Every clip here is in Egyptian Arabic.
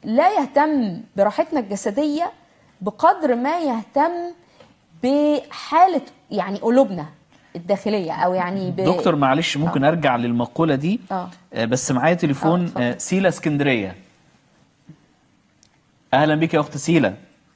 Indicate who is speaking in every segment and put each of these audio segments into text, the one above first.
Speaker 1: لا يهتم براحتنا الجسديه بقدر ما يهتم بحاله يعني قلوبنا الداخليه او يعني ب...
Speaker 2: دكتور معلش ممكن ارجع للمقوله دي
Speaker 1: آه.
Speaker 2: آه، بس معايا
Speaker 1: آه،
Speaker 2: تليفون
Speaker 1: اتفضل.
Speaker 2: آه، سيلا اسكندريه اهلا بك يا اخت سيلا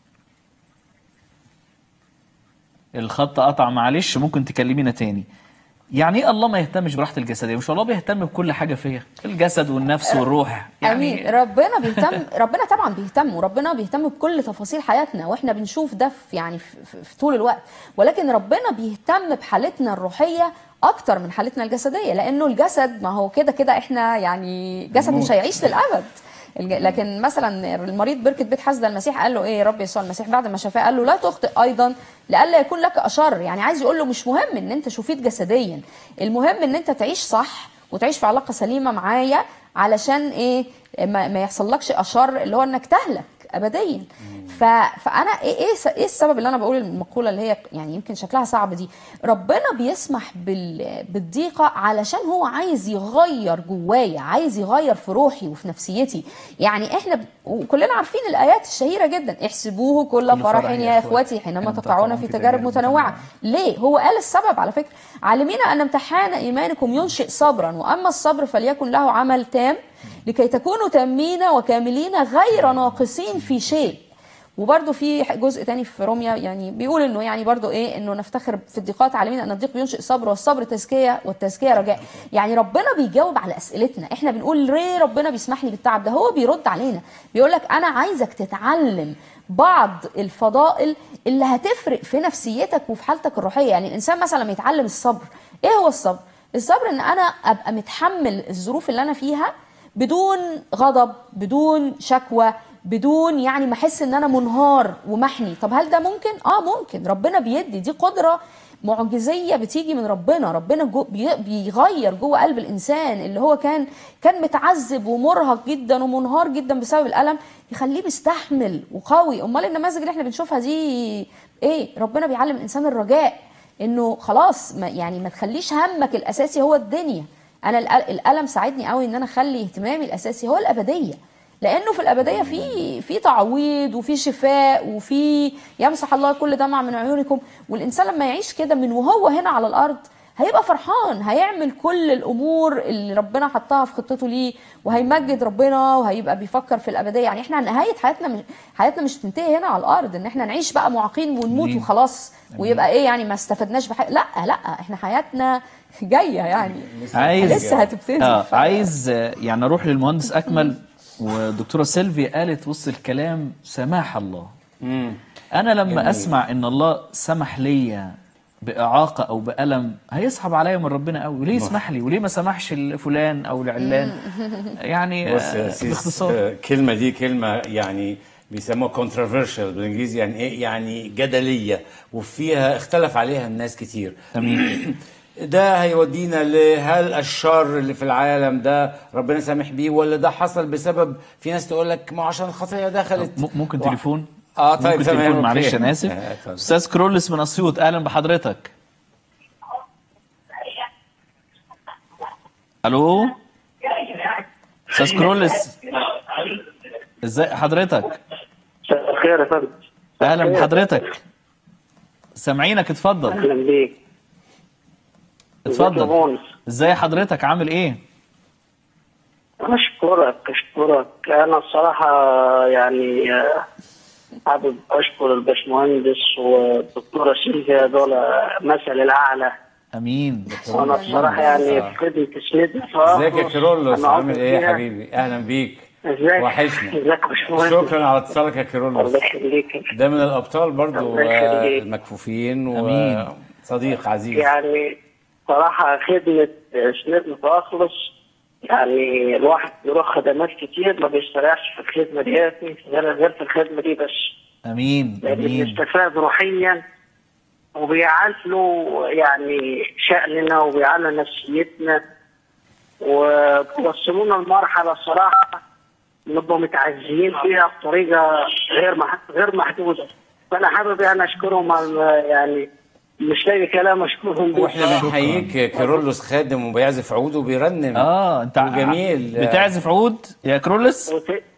Speaker 2: الخط قطع معلش ممكن تكلمينا تاني يعني ايه الله ما يهتمش براحتي الجسديه مش الله بيهتم بكل حاجه فيا الجسد والنفس والروح
Speaker 1: امين
Speaker 2: يعني
Speaker 1: ربنا بيهتم ربنا طبعا بيهتم وربنا بيهتم بكل تفاصيل حياتنا واحنا بنشوف ده في يعني في, في, في طول الوقت ولكن ربنا بيهتم بحالتنا الروحيه اكتر من حالتنا الجسديه لانه الجسد ما هو كده كده احنا يعني جسد مش هيعيش للابد الج- لكن مثلا المريض بركه بيت حسد المسيح قال له ايه يا رب يسوع المسيح بعد ما شفاه قال له لا تخطئ ايضا لئلا يكون لك اشر يعني عايز يقول له مش مهم ان انت شفيت جسديا المهم ان انت تعيش صح وتعيش في علاقه سليمه معايا علشان ايه ما, ما يحصلكش اشر اللي هو انك تهلك ابديا ف... فانا ايه ايه س- ايه السبب اللي انا بقول المقوله اللي هي يعني يمكن شكلها صعب دي ربنا بيسمح بال... بالضيقه علشان هو عايز يغير جوايا عايز يغير في روحي وفي نفسيتي يعني احنا ب... وكلنا عارفين الايات الشهيره جدا احسبوه كل
Speaker 2: كل
Speaker 1: فرح يا اخوتي حينما تقعون في تجارب متنوعه ليه هو قال السبب على فكره علمين ان امتحان ايمانكم ينشئ صبرا واما الصبر فليكن له عمل تام لكي تكونوا تامين وكاملين غير ناقصين في شيء وبرده في جزء تاني في روميا يعني بيقول انه يعني برده ايه انه نفتخر في الضيقات عالمين ان الضيق بينشئ صبر والصبر تزكيه والتزكيه رجاء يعني ربنا بيجاوب على اسئلتنا احنا بنقول ليه ربنا بيسمح لي بالتعب ده هو بيرد علينا بيقول لك انا عايزك تتعلم بعض الفضائل اللي هتفرق في نفسيتك وفي حالتك الروحيه يعني الانسان مثلا لما يتعلم الصبر ايه هو الصبر الصبر ان انا ابقى متحمل الظروف اللي انا فيها بدون غضب بدون شكوى بدون يعني ما احس ان انا منهار ومحني طب هل ده ممكن اه ممكن ربنا بيدي دي قدره معجزيه بتيجي من ربنا ربنا جو بي- بيغير جوه قلب الانسان اللي هو كان كان متعذب ومرهق جدا ومنهار جدا بسبب الالم يخليه مستحمل وقوي امال النماذج اللي احنا بنشوفها دي ايه ربنا بيعلم الانسان الرجاء انه خلاص ما يعني ما تخليش همك الاساسي هو الدنيا انا الأ- الالم ساعدني قوي ان انا اخلي اهتمامي الاساسي هو الابديه لانه في الابديه في في تعويض وفي شفاء وفي يمسح الله كل دمع من عيونكم والانسان لما يعيش كده من وهو هنا على الارض هيبقى فرحان هيعمل كل الامور اللي ربنا حطها في خطته ليه وهيمجد ربنا وهيبقى بيفكر في الابديه يعني احنا نهايه حياتنا مش حياتنا مش تنتهي هنا على الارض ان احنا نعيش بقى معاقين ونموت
Speaker 2: أمين.
Speaker 1: وخلاص ويبقى ايه يعني ما استفدناش بحاجه لا لا احنا حياتنا جايه يعني
Speaker 2: عايز
Speaker 1: لسه هتبتدي
Speaker 2: اه
Speaker 1: ف-
Speaker 2: عايز آه، يعني اروح للمهندس اكمل ودكتوره سيلفي قالت وسط الكلام سماح الله انا لما
Speaker 3: جميل.
Speaker 2: اسمع ان الله سمح ليا باعاقه او بالم هيصعب عليا من ربنا قوي وليه يسمح لي وليه ما سمحش لفلان او لعلان يعني
Speaker 3: بص يا
Speaker 2: آه،
Speaker 3: سيس
Speaker 2: باختصار
Speaker 3: آه، الكلمة دي كلمة يعني بيسموها controversial بالانجليزي يعني ايه يعني جدلية وفيها اختلف عليها الناس كتير
Speaker 2: امين
Speaker 3: ده هيودينا لهل الشر اللي في العالم ده ربنا سامح بيه ولا ده حصل بسبب في ناس تقول لك ما عشان الخطيه دخلت
Speaker 2: م- ممكن
Speaker 3: و-
Speaker 2: تليفون
Speaker 3: اه طيب
Speaker 2: ممكن
Speaker 3: تمام
Speaker 2: تليفون
Speaker 3: أوكي.
Speaker 2: معلش انا اسف
Speaker 3: آه، اتفضل.
Speaker 2: استاذ كرولس من اسيوط اهلا بحضرتك الو استاذ كرولس ازاي حضرتك
Speaker 4: مساء الخير يا فندم
Speaker 2: اهلا بحضرتك سامعينك اتفضل
Speaker 4: اهلا بيك ازيك يا
Speaker 2: اتفضل
Speaker 4: مونس
Speaker 2: ازاي حضرتك عامل ايه
Speaker 4: اشكرك اشكرك انا الصراحه يعني آه، حابب اشكر الباشمهندس والدكتوره سيلفيا دول مثل الاعلى
Speaker 2: امين
Speaker 4: وانا الصراحه يعني في خدمه سندنا
Speaker 3: ازيك يا كيرلس
Speaker 4: أنا
Speaker 3: عامل
Speaker 4: عاطف
Speaker 3: ايه يا
Speaker 4: فيها.
Speaker 3: حبيبي اهلا بيك
Speaker 4: ازيك
Speaker 3: وحشنا
Speaker 4: ازيك يا باشمهندس
Speaker 3: شكرا على اتصالك يا
Speaker 4: الله
Speaker 3: كيرلس
Speaker 4: يخليك
Speaker 3: ده من الابطال برضو
Speaker 4: الله
Speaker 3: آه،
Speaker 4: يخليك.
Speaker 3: المكفوفين
Speaker 2: أمين.
Speaker 3: وصديق عزيز
Speaker 4: يعني صراحة خدمة سنيد متأخلص يعني الواحد بيروح خدمات كتير ما بيستريحش في الخدمة دي غير غير في الخدمة دي بس
Speaker 2: امين
Speaker 4: لأن
Speaker 2: امين
Speaker 4: بيستفاد روحيا وبيعلوا يعني شأننا وبيعلوا نفسيتنا وبيوصلونا لمرحلة الصراحة نبقى متعزيين فيها بطريقة غير مح- غير محدودة فأنا حابب يعني أشكرهم على يعني مش لاقي كلام أشكرهم بيه
Speaker 3: واحنا
Speaker 4: الصراحة.
Speaker 3: بنحييك كيرلس خادم وبيعزف عود وبيرنم
Speaker 2: اه انت
Speaker 3: جميل
Speaker 2: بتعزف عود يا كرولس
Speaker 4: وت-